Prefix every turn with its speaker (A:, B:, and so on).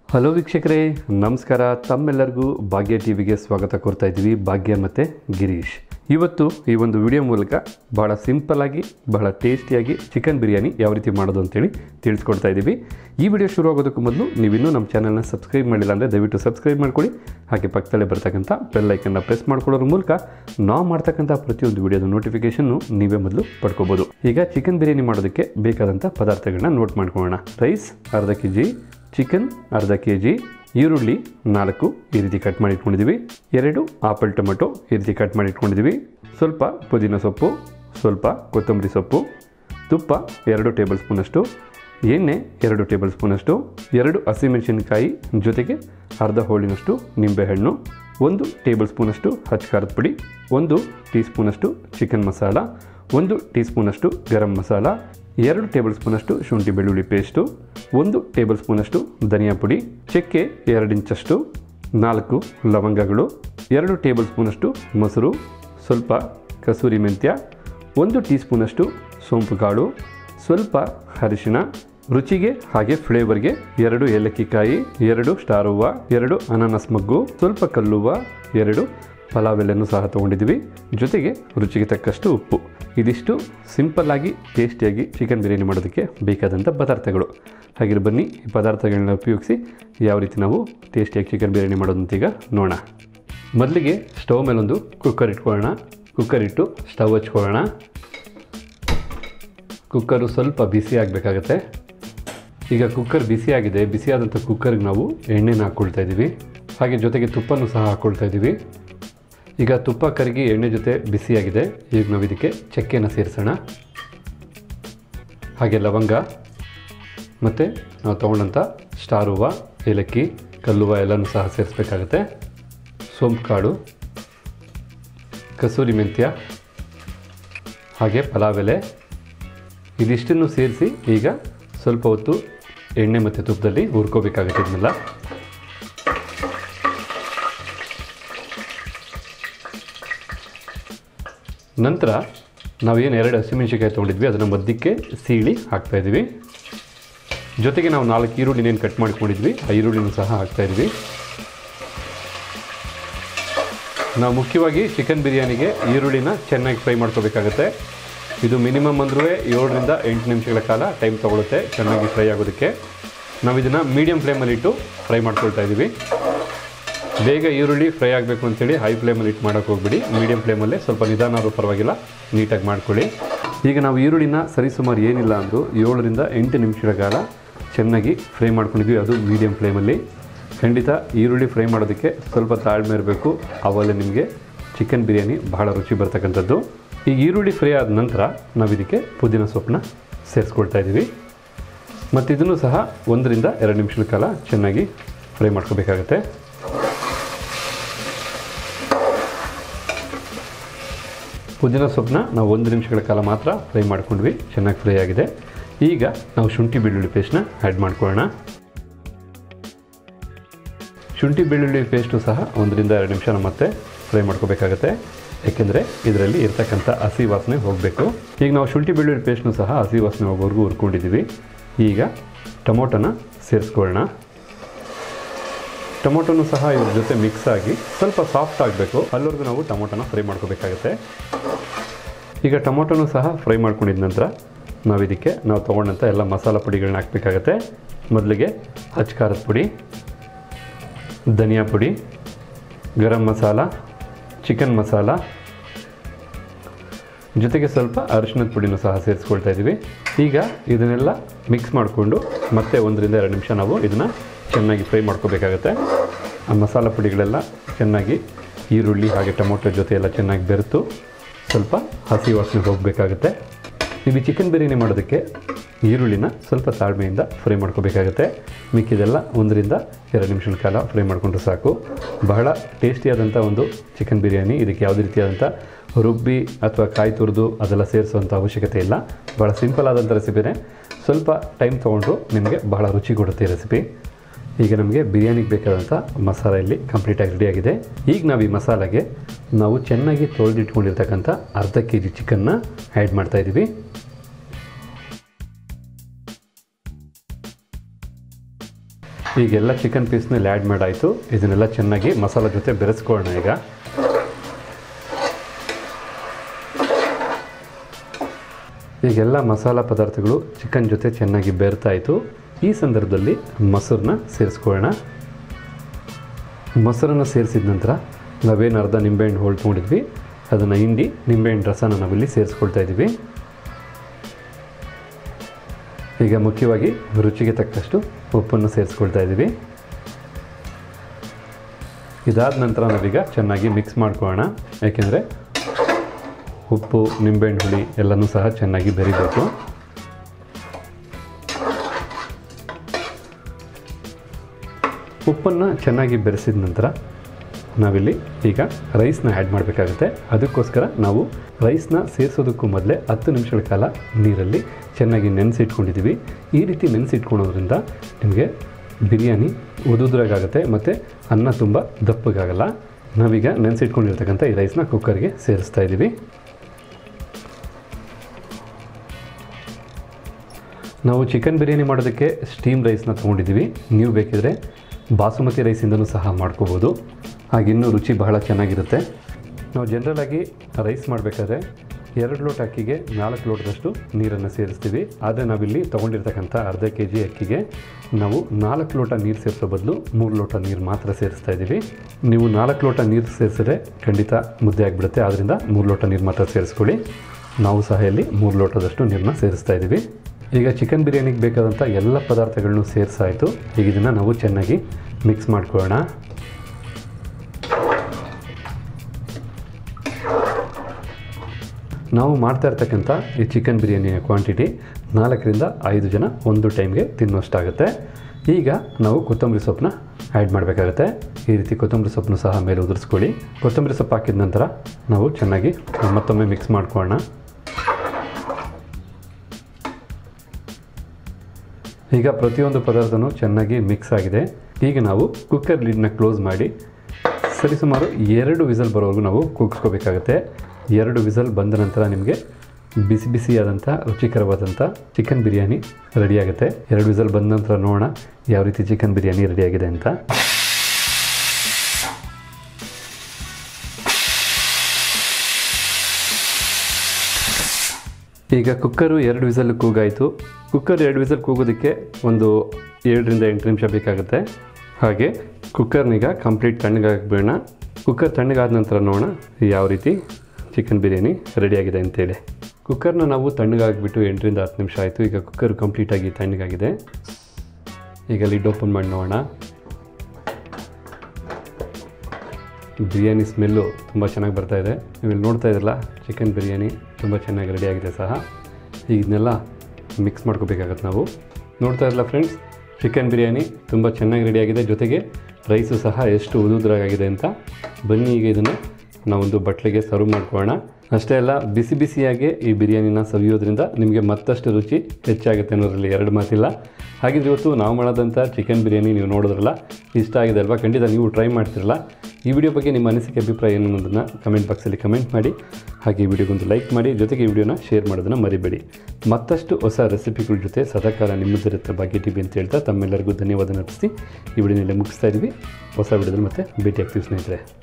A: hello ವೀಕ್ಷಕರೇ ನಮಸ್ಕಾರ ತಮ್ಮೆಲ್ಲರಿಗೂ ಭಾಗ್ಯ ಟಿವಿಗೆ ಸ್ವಾಗತ ಕೋರ್ತಾ ಇದ್ದೀವಿ ಭಾಗ್ಯ ಮತ್ತು ಗಿರೀಶ್ ಇವತ್ತು ಈ ಒಂದು ವಿಡಿಯೋ ಮೂಲಕ ಬಹಳ ಸಿಂಪಲ್ ಆಗಿ ಬಹಳ ಟೇಸ್ಟಿಯಾಗಿ ಚಿಕನ್ ಬಿರಿಯಾನಿ ಯಾವ ರೀತಿ ಮಾಡೋದು ಅಂತೇಳಿ ತಿಳಿಸ್ಕೊಡ್ತಾ ಇದ್ದೀವಿ ಈ ವಿಡಿಯೋ ಶುರು ಆಗೋದಕ್ಕೂ ಮೊದಲು ನೀವಿನ್ನೂ ನಮ್ಮ ಚಾನಲ್ನ ಸಬ್ಸ್ಕ್ರೈಬ್ ಮಾಡಿಲ್ಲ ಅಂದರೆ ದಯವಿಟ್ಟು ಸಬ್ಸ್ಕ್ರೈಬ್ ಮಾಡ್ಕೊಳ್ಳಿ ಹಾಗೆ ಪಕ್ಕದಲ್ಲೇ ಬರ್ತಕ್ಕಂಥ ಬೆಲ್ ಐಕನ್ನ ಪ್ರೆಸ್ ಮಾಡ್ಕೊಳ್ಳೋದ್ರ ಮೂಲಕ ನಾವು ಮಾಡ್ತಕ್ಕಂಥ ಪ್ರತಿಯೊಂದು ವಿಡಿಯೋದ ನೋಟಿಫಿಕೇಶನ್ನು ನೀವೇ ಮೊದಲು ಪಡ್ಕೋಬೋದು ಈಗ ಚಿಕನ್ ಬಿರಿಯಾನಿ ಮಾಡೋದಕ್ಕೆ ಬೇಕಾದಂಥ ಪದಾರ್ಥಗಳನ್ನ ನೋಟ್ ಮಾಡ್ಕೊಳ್ಳೋಣ ರೈಸ್ ಅರ್ಧ ಕೆ ಜಿ ಚಿಕನ್ ಅರ್ಧ ಕೆ ಜಿ ಈರುಳ್ಳಿ ನಾಲ್ಕು ಈ ರೀತಿ ಕಟ್ ಮಾಡಿ ಇಟ್ಕೊಂಡಿದ್ದೀವಿ ಎರಡು ಆಪಲ್ ಟೊಮೆಟೊ ಈ ರೀತಿ ಕಟ್ ಮಾಡಿ ಇಟ್ಕೊಂಡಿದ್ದೀವಿ ಸ್ವಲ್ಪ ಪುದೀನ ಸೊಪ್ಪು ಸ್ವಲ್ಪ ಕೊತ್ತಂಬರಿ ಸೊಪ್ಪು ತುಪ್ಪ ಎರಡು ಟೇಬಲ್ ಸ್ಪೂನಷ್ಟು ಎಣ್ಣೆ ಎರಡು ಟೇಬಲ್ ಸ್ಪೂನಷ್ಟು ಎರಡು ಹಸಿಮೆಣಸಿನಕಾಯಿ ಜೊತೆಗೆ ಅರ್ಧ ಹೋಳಿನಷ್ಟು ನಿಂಬೆಹಣ್ಣು ಒಂದು ಟೇಬಲ್ ಸ್ಪೂನಷ್ಟು ಹಚ್ ಖಾರದ ಪುಡಿ ಒಂದು ಟೀ ಸ್ಪೂನಷ್ಟು ಚಿಕನ್ ಮಸಾಲ ಒಂದು ಟೀ ಸ್ಪೂನಷ್ಟು ಗರಂ ಮಸಾಲ ಎರಡು ಟೇಬಲ್ ಸ್ಪೂನಷ್ಟು ಶುಂಠಿ ಬೆಳ್ಳುಳ್ಳಿ ಪೇಸ್ಟು ಒಂದು ಟೇಬಲ್ ಸ್ಪೂನಷ್ಟು ಧನಿಯಾ ಪುಡಿ ಚಕ್ಕೆ ಎರಡು ಇಂಚಷ್ಟು ನಾಲ್ಕು ಲವಂಗಗಳು ಎರಡು ಟೇಬಲ್ ಸ್ಪೂನಷ್ಟು ಮೊಸರು ಸ್ವಲ್ಪ ಕಸೂರಿ ಮೆಂತ್ಯ ಒಂದು ಟೀ ಸ್ಪೂನಷ್ಟು ಸೋಂಪು ಕಾಳು ಸ್ವಲ್ಪ ಅರಿಶಿಣ ರುಚಿಗೆ ಹಾಗೆ ಫ್ಲೇವರ್ಗೆ ಎರಡು ಏಲಕ್ಕಿ ಕಾಯಿ ಎರಡು ಸ್ಟಾರ್ ಹೂವು ಎರಡು ಅನಾನಸ್ ಮಗ್ಗು ಸ್ವಲ್ಪ ಕಲ್ಲುವ ಎರಡು ಪಲಾವ್ ಎಲೆಯನ್ನು ಸಹ ತೊಗೊಂಡಿದ್ದೀವಿ ಜೊತೆಗೆ ರುಚಿಗೆ ತಕ್ಕಷ್ಟು ಉಪ್ಪು ಇದಿಷ್ಟು ಸಿಂಪಲ್ ಆಗಿ ಟೇಸ್ಟಿಯಾಗಿ ಚಿಕನ್ ಬಿರಿಯಾನಿ ಮಾಡೋದಕ್ಕೆ ಬೇಕಾದಂಥ ಪದಾರ್ಥಗಳು ಹಾಗೆ ಬನ್ನಿ ಈ ಪದಾರ್ಥಗಳನ್ನ ಉಪಯೋಗಿಸಿ ಯಾವ ರೀತಿ ನಾವು ಟೇಸ್ಟಿಯಾಗಿ ಚಿಕನ್ ಬಿರಿಯಾನಿ ಮಾಡೋದು ಅಂತ ಈಗ ನೋಡೋಣ ಮೊದಲಿಗೆ ಸ್ಟವ್ ಮೇಲೊಂದು ಕುಕ್ಕರ್ ಇಟ್ಕೊಳ್ಳೋಣ ಕುಕ್ಕರ್ ಇಟ್ಟು ಸ್ಟವ್ ಹಚ್ಕೊಳ್ಳೋಣ ಕುಕ್ಕರು ಸ್ವಲ್ಪ ಬಿಸಿ ಆಗಬೇಕಾಗತ್ತೆ ಈಗ ಕುಕ್ಕರ್ ಬಿಸಿಯಾಗಿದೆ ಬಿಸಿಯಾದಂಥ ಕುಕ್ಕರ್ಗೆ ನಾವು ಎಣ್ಣೆನ ಹಾಕ್ಕೊಳ್ತಾ ಇದ್ದೀವಿ ಹಾಗೆ ಜೊತೆಗೆ ತುಪ್ಪನೂ ಸಹ ಹಾಕ್ಕೊಳ್ತಾ ಇದ್ದೀವಿ ಈಗ ತುಪ್ಪ ಕರಗಿ ಎಣ್ಣೆ ಜೊತೆ ಬಿಸಿಯಾಗಿದೆ ಈಗ ನಾವು ಇದಕ್ಕೆ ಚಕ್ಕೆನ ಸೇರಿಸೋಣ ಹಾಗೆ ಲವಂಗ ಮತ್ತು ನಾವು ತೊಗೊಂಡಂಥ ಸ್ಟಾರ್ ಹೂವು ಏಲಕ್ಕಿ ಕಲ್ಲುವ ಎಲ್ಲನೂ ಸಹ ಸೇರಿಸ್ಬೇಕಾಗತ್ತೆ ಸೋಂಪು ಕಾಳು ಕಸೂರಿ ಮೆಂತ್ಯ ಹಾಗೆ ಪಲಾವ್ ಎಲೆ ಇದಿಷ್ಟನ್ನು ಸೇರಿಸಿ ಈಗ ಸ್ವಲ್ಪ ಹೊತ್ತು ಎಣ್ಣೆ ಮತ್ತು ತುಪ್ಪದಲ್ಲಿ ಹುರ್ಕೋಬೇಕಾಗುತ್ತೆ ಇದನ್ನೆಲ್ಲ ನಂತರ ನಾವೇನು ಎರಡು ಹಸಿಮೆಣಸಿಕಾಯಿ ತೊಗೊಂಡಿದ್ವಿ ಅದನ್ನು ಮಧ್ಯಕ್ಕೆ ಸೀಳಿ ಹಾಕ್ತಾಯಿದ್ವಿ ಜೊತೆಗೆ ನಾವು ನಾಲ್ಕು ಈರುಳ್ಳಿನೇನು ಕಟ್ ಮಾಡ್ಕೊಂಡಿದ್ವಿ ಆ ಈರುಳ್ಳಿನೂ ಸಹ ಹಾಕ್ತಾಯಿದ್ವಿ ನಾವು ಮುಖ್ಯವಾಗಿ ಚಿಕನ್ ಬಿರಿಯಾನಿಗೆ ಈರುಳ್ಳಿನ ಚೆನ್ನಾಗಿ ಫ್ರೈ ಮಾಡ್ಕೋಬೇಕಾಗತ್ತೆ ಇದು ಮಿನಿಮಮ್ ಅಂದ್ರೂ ಏಳರಿಂದ ಎಂಟು ನಿಮಿಷಗಳ ಕಾಲ ಟೈಮ್ ತೊಗೊಳುತ್ತೆ ಚೆನ್ನಾಗಿ ಫ್ರೈ ಆಗೋದಕ್ಕೆ ನಾವು ಇದನ್ನು ಮೀಡಿಯಮ್ ಫ್ಲೇಮಲ್ಲಿ ಇಟ್ಟು ಫ್ರೈ ಮಾಡ್ಕೊಳ್ತಾ ಇದ್ದೀವಿ ಬೇಗ ಈರುಳ್ಳಿ ಫ್ರೈ ಆಗಬೇಕು ಅಂತೇಳಿ ಹೈ ಫ್ಲೇಮಲ್ಲಿ ಇಟ್ಟು ಮಾಡೋಕ್ಕೆ ಹೋಗ್ಬಿಡಿ ಮೀಡಿಯಮ್ ಫ್ಲೇಮಲ್ಲೇ ಸ್ವಲ್ಪ ನಿಧಾನ ಆದರೂ ಪರವಾಗಿಲ್ಲ ನೀಟಾಗಿ ಮಾಡ್ಕೊಳ್ಳಿ ಈಗ ನಾವು ಈರುಳ್ಳಿನ ಸರಿಸುಮಾರು ಏನಿಲ್ಲ ಅಂದರೂ ಏಳರಿಂದ ಎಂಟು ನಿಮಿಷಗಳ ಕಾಲ ಚೆನ್ನಾಗಿ ಫ್ರೈ ಮಾಡ್ಕೊಂಡಿದ್ವಿ ಅದು ಮೀಡಿಯಮ್ ಫ್ಲೇಮಲ್ಲಿ ಖಂಡಿತ ಈರುಳ್ಳಿ ಫ್ರೈ ಮಾಡೋದಕ್ಕೆ ಸ್ವಲ್ಪ ತಾಳ್ಮೆ ಇರಬೇಕು ಆವಾಗಲೇ ನಿಮಗೆ ಚಿಕನ್ ಬಿರಿಯಾನಿ ಬಹಳ ರುಚಿ ಬರ್ತಕ್ಕಂಥದ್ದು ಈಗ ಈರುಳ್ಳಿ ಫ್ರೈ ಆದ ನಂತರ ನಾವು ಇದಕ್ಕೆ ಪುದೀನ ಸೊಪ್ಪನ್ನ ಸೇರಿಸ್ಕೊಳ್ತಾ ಇದ್ದೀವಿ ಮತ್ತು ಇದನ್ನು ಸಹ ಒಂದರಿಂದ ಎರಡು ನಿಮಿಷದ ಕಾಲ ಚೆನ್ನಾಗಿ ಫ್ರೈ ಮಾಡ್ಕೋಬೇಕಾಗತ್ತೆ ಪುದೀನ ಸೊಪ್ಪನ್ನ ನಾವು ಒಂದು ನಿಮಿಷಗಳ ಕಾಲ ಮಾತ್ರ ಫ್ರೈ ಮಾಡ್ಕೊಂಡ್ವಿ ಚೆನ್ನಾಗಿ ಫ್ರೈ ಆಗಿದೆ ಈಗ ನಾವು ಶುಂಠಿ ಬೆಳ್ಳುಳ್ಳಿ ಪೇಸ್ಟ್ನ ಆ್ಯಡ್ ಮಾಡ್ಕೊಳ್ಳೋಣ ಶುಂಠಿ ಬೆಳ್ಳುಳ್ಳಿ ಪೇಸ್ಟು ಸಹ ಒಂದರಿಂದ ಎರಡು ನಿಮಿಷ ಮತ್ತೆ ಫ್ರೈ ಮಾಡ್ಕೋಬೇಕಾಗತ್ತೆ ಯಾಕೆಂದರೆ ಇದರಲ್ಲಿ ಇರ್ತಕ್ಕಂಥ ಹಸಿ ವಾಸನೆ ಹೋಗಬೇಕು ಈಗ ನಾವು ಶುಂಠಿ ಬೆಳ್ಳುಳ್ಳಿ ಪೇಸ್ಟ್ನು ಸಹ ಹಸಿ ವಾಸನೆ ಹೋಗೋವರೆಗೂ ಹುರ್ಕೊಂಡಿದ್ದೀವಿ ಈಗ ಟೊಮೊಟೊನ ಸೇರಿಸ್ಕೊಳ್ಳೋಣ ಟೊಮೊಟೊನು ಸಹ ಇದ್ರ ಜೊತೆ ಮಿಕ್ಸ್ ಆಗಿ ಸ್ವಲ್ಪ ಸಾಫ್ಟ್ ಆಗಬೇಕು ಅಲ್ಲಿವರೆಗೂ ನಾವು ಟೊಮೊಟೊನ ಫ್ರೈ ಮಾಡ್ಕೋಬೇಕಾಗತ್ತೆ ಈಗ ಟೊಮೊಟೊನು ಸಹ ಫ್ರೈ ಮಾಡ್ಕೊಂಡಿದ ನಂತರ ನಾವು ಇದಕ್ಕೆ ನಾವು ತೊಗೊಂಡಂಥ ಎಲ್ಲ ಮಸಾಲ ಪುಡಿಗಳನ್ನ ಹಾಕಬೇಕಾಗತ್ತೆ ಮೊದಲಿಗೆ ಹಚ್ ಖಾರದ ಪುಡಿ ಧನಿಯಾ ಪುಡಿ ಗರಂ ಮಸಾಲ ಚಿಕನ್ ಮಸಾಲ ಜೊತೆಗೆ ಸ್ವಲ್ಪ ಅರಿಶಿಣದ ಪುಡಿನೂ ಸಹ ಸೇರಿಸ್ಕೊಳ್ತಾ ಇದ್ದೀವಿ ಈಗ ಇದನ್ನೆಲ್ಲ ಮಿಕ್ಸ್ ಮಾಡಿಕೊಂಡು ಮತ್ತೆ ಒಂದರಿಂದ ಎರಡು ನಿಮಿಷ ನಾವು ಇದನ್ನು ಚೆನ್ನಾಗಿ ಫ್ರೈ ಮಾಡ್ಕೋಬೇಕಾಗತ್ತೆ ಆ ಮಸಾಲ ಪುಡಿಗಳೆಲ್ಲ ಚೆನ್ನಾಗಿ ಈರುಳ್ಳಿ ಹಾಗೆ ಟೊಮೊಟೊ ಜೊತೆ ಎಲ್ಲ ಚೆನ್ನಾಗಿ ಬೆರೆತು ಸ್ವಲ್ಪ ಹಸಿ ವಾಸನೆ ಹೋಗಬೇಕಾಗುತ್ತೆ ನೀವು ಈ ಚಿಕನ್ ಬಿರಿಯಾನಿ ಮಾಡೋದಕ್ಕೆ ಈರುಳ್ಳಿನ ಸ್ವಲ್ಪ ತಾಳ್ಮೆಯಿಂದ ಫ್ರೈ ಮಾಡ್ಕೋಬೇಕಾಗತ್ತೆ ಮಿಕ್ಕಿದೆಲ್ಲ ಒಂದರಿಂದ ಎರಡು ನಿಮಿಷದ ಕಾಲ ಫ್ರೈ ಮಾಡಿಕೊಂಡ್ರೆ ಸಾಕು ಬಹಳ ಟೇಸ್ಟಿಯಾದಂಥ ಒಂದು ಚಿಕನ್ ಬಿರಿಯಾನಿ ಇದಕ್ಕೆ ಯಾವುದೇ ರೀತಿಯಾದಂಥ ರುಬ್ಬಿ ಅಥವಾ ಕಾಯಿ ತುರಿದು ಅದೆಲ್ಲ ಸೇರಿಸುವಂಥ ಅವಶ್ಯಕತೆ ಇಲ್ಲ ಭಾಳ ಸಿಂಪಲ್ ಆದಂಥ ರೆಸಿಪಿನೇ ಸ್ವಲ್ಪ ಟೈಮ್ ತೊಗೊಂಡು ನಿಮಗೆ ಬಹಳ ರುಚಿ ಕೊಡುತ್ತೆ ಈ ರೆಸಿಪಿ ಈಗ ನಮಗೆ ಬಿರಿಯಾನಿಗೆ ಬೇಕಾದಂಥ ಮಸಾಲ ಇಲ್ಲಿ ಕಂಪ್ಲೀಟಾಗಿ ರೆಡಿಯಾಗಿದೆ ಈಗ ನಾವು ಈ ಮಸಾಲೆಗೆ ನಾವು ಚೆನ್ನಾಗಿ ತೊಳೆದಿಟ್ಕೊಂಡಿರ್ತಕ್ಕಂಥ ಅರ್ಧ ಕೆ ಜಿ ಚಿಕನ್ನ ಆ್ಯಡ್ ಮಾಡ್ತಾಯಿದ್ದೀವಿ ಈಗೆಲ್ಲ ಚಿಕನ್ ಪೀಸ್ನಲ್ಲಿ ಆ್ಯಡ್ ಮಾಡಾಯಿತು ಇದನ್ನೆಲ್ಲ ಚೆನ್ನಾಗಿ ಮಸಾಲ ಜೊತೆ ಬೆರೆಸ್ಕೊಳ್ಳೋಣ ಈಗ ಈಗೆಲ್ಲ ಮಸಾಲ ಪದಾರ್ಥಗಳು ಚಿಕನ್ ಜೊತೆ ಚೆನ್ನಾಗಿ ಬೆರ್ತಾಯಿತು ಈ ಸಂದರ್ಭದಲ್ಲಿ ಮೊಸರನ್ನ ಸೇರಿಸ್ಕೊಳ್ಳೋಣ ಮೊಸರನ್ನು ಸೇರಿಸಿದ ನಂತರ ನಾವೇನು ಅರ್ಧ ನಿಂಬೆಹಣ್ಣು ಹೊಳ್ಕೊಂಡಿದ್ವಿ ಅದನ್ನು ಹಿಂಡಿ ನಿಂಬೆಹಣ್ಣು ರಸನ ನಾವಿಲ್ಲಿ ಸೇರಿಸ್ಕೊಳ್ತಾ ಇದ್ದೀವಿ ಈಗ ಮುಖ್ಯವಾಗಿ ರುಚಿಗೆ ತಕ್ಕಷ್ಟು ಉಪ್ಪನ್ನು ಸೇರಿಸ್ಕೊಳ್ತಾ ಇದ್ದೀವಿ ಇದಾದ ನಂತರ ನಾವೀಗ ಚೆನ್ನಾಗಿ ಮಿಕ್ಸ್ ಮಾಡ್ಕೊಳ್ಳೋಣ ಯಾಕೆಂದರೆ ಉಪ್ಪು ನಿಂಬೆಹಣ್ಣು ಹುಳಿ ಎಲ್ಲನೂ ಸಹ ಚೆನ್ನಾಗಿ ಬೆರಿಬೇಕು ಉಪ್ಪನ್ನು ಚೆನ್ನಾಗಿ ಬೆರೆಸಿದ ನಂತರ ನಾವಿಲ್ಲಿ ಈಗ ರೈಸ್ನ ಆ್ಯಡ್ ಮಾಡಬೇಕಾಗುತ್ತೆ ಅದಕ್ಕೋಸ್ಕರ ನಾವು ರೈಸ್ನ ಸೇರಿಸೋದಕ್ಕೂ ಮೊದಲೇ ಹತ್ತು ನಿಮಿಷಗಳ ಕಾಲ ನೀರಲ್ಲಿ ಚೆನ್ನಾಗಿ ನೆನೆಸಿಟ್ಕೊಂಡಿದ್ದೀವಿ ಈ ರೀತಿ ನೆನೆಸಿಟ್ಕೊಳೋದ್ರಿಂದ ನಿಮಗೆ ಬಿರಿಯಾನಿ ಉದುದ್ರಾಗುತ್ತೆ ಮತ್ತು ಅನ್ನ ತುಂಬ ದಪ್ಪಗಾಗಲ್ಲ ನಾವೀಗ ನೆನೆಸಿಟ್ಕೊಂಡಿರ್ತಕ್ಕಂಥ ಈ ರೈಸ್ನ ಕುಕ್ಕರ್ಗೆ ಸೇರಿಸ್ತಾ ಇದ್ದೀವಿ ನಾವು ಚಿಕನ್ ಬಿರಿಯಾನಿ ಮಾಡೋದಕ್ಕೆ ಸ್ಟೀಮ್ ರೈಸ್ನ ತೊಗೊಂಡಿದ್ದೀವಿ ನೀವು ಬೇಕಿದ್ರೆ ಬಾಸುಮತಿ ರೈಸಿಂದನೂ ಸಹ ಮಾಡ್ಕೋಬೋದು ಹಾಗಿನ್ನೂ ರುಚಿ ಬಹಳ ಚೆನ್ನಾಗಿರುತ್ತೆ ನಾವು ಜನರಲಾಗಿ ರೈಸ್ ಮಾಡಬೇಕಾದ್ರೆ ಎರಡು ಲೋಟ ಅಕ್ಕಿಗೆ ನಾಲ್ಕು ಲೋಟದಷ್ಟು ನೀರನ್ನು ಸೇರಿಸ್ತೀವಿ ಆದರೆ ನಾವಿಲ್ಲಿ ತೊಗೊಂಡಿರ್ತಕ್ಕಂಥ ಅರ್ಧ ಕೆ ಜಿ ಅಕ್ಕಿಗೆ ನಾವು ನಾಲ್ಕು ಲೋಟ ನೀರು ಸೇರಿಸೋ ಬದಲು ಮೂರು ಲೋಟ ನೀರು ಮಾತ್ರ ಸೇರಿಸ್ತಾ ಇದ್ದೀವಿ ನೀವು ನಾಲ್ಕು ಲೋಟ ನೀರು ಸೇರಿಸಿದ್ರೆ ಖಂಡಿತ ಮುದ್ದೆ ಆಗಿಬಿಡುತ್ತೆ ಆದ್ದರಿಂದ ಮೂರು ಲೋಟ ನೀರು ಮಾತ್ರ ಸೇರಿಸ್ಕೊಳ್ಳಿ ನಾವು ಸಹ ಇಲ್ಲಿ ಮೂರು ಲೋಟದಷ್ಟು ನೀರನ್ನ ಸೇರಿಸ್ತಾ ಇದ್ದೀವಿ ಈಗ ಚಿಕನ್ ಬಿರಿಯಾನಿಗೆ ಬೇಕಾದಂಥ ಎಲ್ಲ ಪದಾರ್ಥಗಳನ್ನು ಸೇರಿಸಾಯಿತು ಈಗ ಇದನ್ನು ನಾವು ಚೆನ್ನಾಗಿ ಮಿಕ್ಸ್ ಮಾಡ್ಕೊಳ್ಳೋಣ ನಾವು ಮಾಡ್ತಾ ಇರ್ತಕ್ಕಂಥ ಈ ಚಿಕನ್ ಬಿರಿಯಾನಿಯ ಕ್ವಾಂಟಿಟಿ ನಾಲ್ಕರಿಂದ ಐದು ಜನ ಒಂದು ಟೈಮ್ಗೆ ತಿನ್ನುವಷ್ಟಾಗುತ್ತೆ ಈಗ ನಾವು ಕೊತ್ತಂಬರಿ ಸೊಪ್ಪನ್ನ ಆ್ಯಡ್ ಮಾಡಬೇಕಾಗುತ್ತೆ ಈ ರೀತಿ ಕೊತ್ತಂಬರಿ ಸೊಪ್ಪನ್ನು ಸಹ ಮೇಲೆ ಉದುರಿಸ್ಕೊಳ್ಳಿ ಕೊತ್ತಂಬರಿ ಸೊಪ್ಪು ಹಾಕಿದ ನಂತರ ನಾವು ಚೆನ್ನಾಗಿ ಮತ್ತೊಮ್ಮೆ ಮಿಕ್ಸ್ ಮಾಡ್ಕೊಳ್ಳೋಣ ಈಗ ಪ್ರತಿಯೊಂದು ಪದಾರ್ಥನೂ ಚೆನ್ನಾಗಿ ಮಿಕ್ಸ್ ಆಗಿದೆ ಈಗ ನಾವು ಕುಕ್ಕರ್ ಲಿಡ್ನ ಕ್ಲೋಸ್ ಮಾಡಿ ಸರಿಸುಮಾರು ಎರಡು ವಿಸಲ್ ಬರೋವರೆಗೂ ನಾವು ಕೂಗಿಸ್ಕೋಬೇಕಾಗತ್ತೆ ಎರಡು ವಿಸಲ್ ಬಂದ ನಂತರ ನಿಮಗೆ ಬಿಸಿ ಬಿಸಿಯಾದಂಥ ರುಚಿಕರವಾದಂಥ ಚಿಕನ್ ಬಿರಿಯಾನಿ ರೆಡಿಯಾಗುತ್ತೆ ಎರಡು ವಿಸಲ್ ಬಂದ ನಂತರ ನೋಡೋಣ ಯಾವ ರೀತಿ ಚಿಕನ್ ಬಿರಿಯಾನಿ ರೆಡಿಯಾಗಿದೆ ಅಂತ ಈಗ ಕುಕ್ಕರು ಎರಡು ವಿಸಲ್ ಕೂಗಾಯಿತು ಕುಕ್ಕರ್ ಎರಡು ವಿಸಲ್ ಕೂಗೋದಕ್ಕೆ ಒಂದು ಏಳರಿಂದ ಎಂಟು ನಿಮಿಷ ಬೇಕಾಗುತ್ತೆ ಹಾಗೆ ಕುಕ್ಕರ್ನೀಗ ಕಂಪ್ಲೀಟ್ ತಣ್ಣಗಾಗಬೇಡ ಕುಕ್ಕರ್ ತಣ್ಣಗಾದ ನಂತರ ನೋಡೋಣ ಯಾವ ರೀತಿ ಚಿಕನ್ ಬಿರಿಯಾನಿ ರೆಡಿಯಾಗಿದೆ ಅಂತೇಳಿ ಕುಕ್ಕರ್ನ ನಾವು ತಣ್ಣಗಾಗ್ಬಿಟ್ಟು ಎಂಟರಿಂದ ಹತ್ತು ನಿಮಿಷ ಆಯಿತು ಈಗ ಕುಕ್ಕರ್ ಕಂಪ್ಲೀಟಾಗಿ ತಣ್ಣಗಾಗಿದೆ ಈಗ ಲಿಡ್ ಓಪನ್ ಮಾಡಿ ನೋಡೋಣ ಬಿರಿಯಾನಿ ಸ್ಮೆಲ್ಲು ತುಂಬ ಚೆನ್ನಾಗಿ ಬರ್ತಾ ಇದೆ ನೀವು ಇಲ್ಲಿ ನೋಡ್ತಾ ಇದ್ರಲ್ಲ ಚಿಕನ್ ಬಿರಿಯಾನಿ ತುಂಬ ಚೆನ್ನಾಗಿ ರೆಡಿಯಾಗಿದೆ ಸಹ ಈಗ ಇದನ್ನೆಲ್ಲ ಮಿಕ್ಸ್ ಮಾಡ್ಕೋಬೇಕಾಗತ್ತೆ ನಾವು ನೋಡ್ತಾ ಇರಲ್ಲ ಫ್ರೆಂಡ್ಸ್ ಚಿಕನ್ ಬಿರಿಯಾನಿ ತುಂಬ ಚೆನ್ನಾಗಿ ರೆಡಿಯಾಗಿದೆ ಜೊತೆಗೆ ರೈಸು ಸಹ ಎಷ್ಟು ಉದುದ್ರಾಗಿದೆ ಅಂತ ಬನ್ನಿ ಈಗ ಇದನ್ನು ನಾವೊಂದು ಬಟ್ಲಿಗೆ ಸರ್ವ್ ಮಾಡ್ಕೊಳ್ಳೋಣ ಅಷ್ಟೇ ಅಲ್ಲ ಬಿಸಿ ಬಿಸಿಯಾಗಿ ಈ ಬಿರಿಯಾನಿನ ಸವಿಯೋದ್ರಿಂದ ನಿಮಗೆ ಮತ್ತಷ್ಟು ರುಚಿ ಹೆಚ್ಚಾಗುತ್ತೆ ಅನ್ನೋದ್ರಲ್ಲಿ ಎರಡು ಮಾತಿಲ್ಲ ಹಾಗಿದ್ರೆ ಇವತ್ತು ನಾವು ಮಾಡೋದಂಥ ಚಿಕನ್ ಬಿರಿಯಾನಿ ನೀವು ನೋಡಿದ್ರಲ್ಲ ಇಷ್ಟ ಆಗಿದೆ ಅಲ್ವಾ ಖಂಡಿತ ನೀವು ಟ್ರೈ ಮಾಡ್ತಿರಲ್ಲ ಈ ವಿಡಿಯೋ ಬಗ್ಗೆ ನಿಮ್ಮ ಅನಿಸಿಕೆ ಅಭಿಪ್ರಾಯ ಏನು ಅನ್ನೋದನ್ನು ಕಮೆಂಟ್ ಬಾಕ್ಸಲ್ಲಿ ಕಮೆಂಟ್ ಮಾಡಿ ಹಾಗೆ ಈ ವಿಡಿಯೋಗೊಂದು ಲೈಕ್ ಮಾಡಿ ಜೊತೆಗೆ ಈ ವಿಡಿಯೋನ ಶೇರ್ ಮಾಡೋದನ್ನು ಮರಿಬೇಡಿ ಮತ್ತಷ್ಟು ಹೊಸ ರೆಸಿಪಿಗಳ ಜೊತೆ ಸದಾಕಾಲ ನಿಮ್ಮದಿರುತ್ತೆ ಭಾಗ್ಯ ಟಿ ವಿ ಅಂತ ಹೇಳ್ತಾ ತಮ್ಮೆಲ್ಲರಿಗೂ ಧನ್ಯವಾದ ಅರ್ಪಿಸಿ ಈ ವಿಡಿಯೋನಲ್ಲಿ ಮುಗಿಸ್ತಾ ಇದ್ದೀವಿ ಹೊಸ ವಿಡಿಯೋದಲ್ಲಿ ಮತ್ತೆ ಭೇಟಿ ಆಗ್ತೀವಿ ಸ್ನೇಹಿತರೆ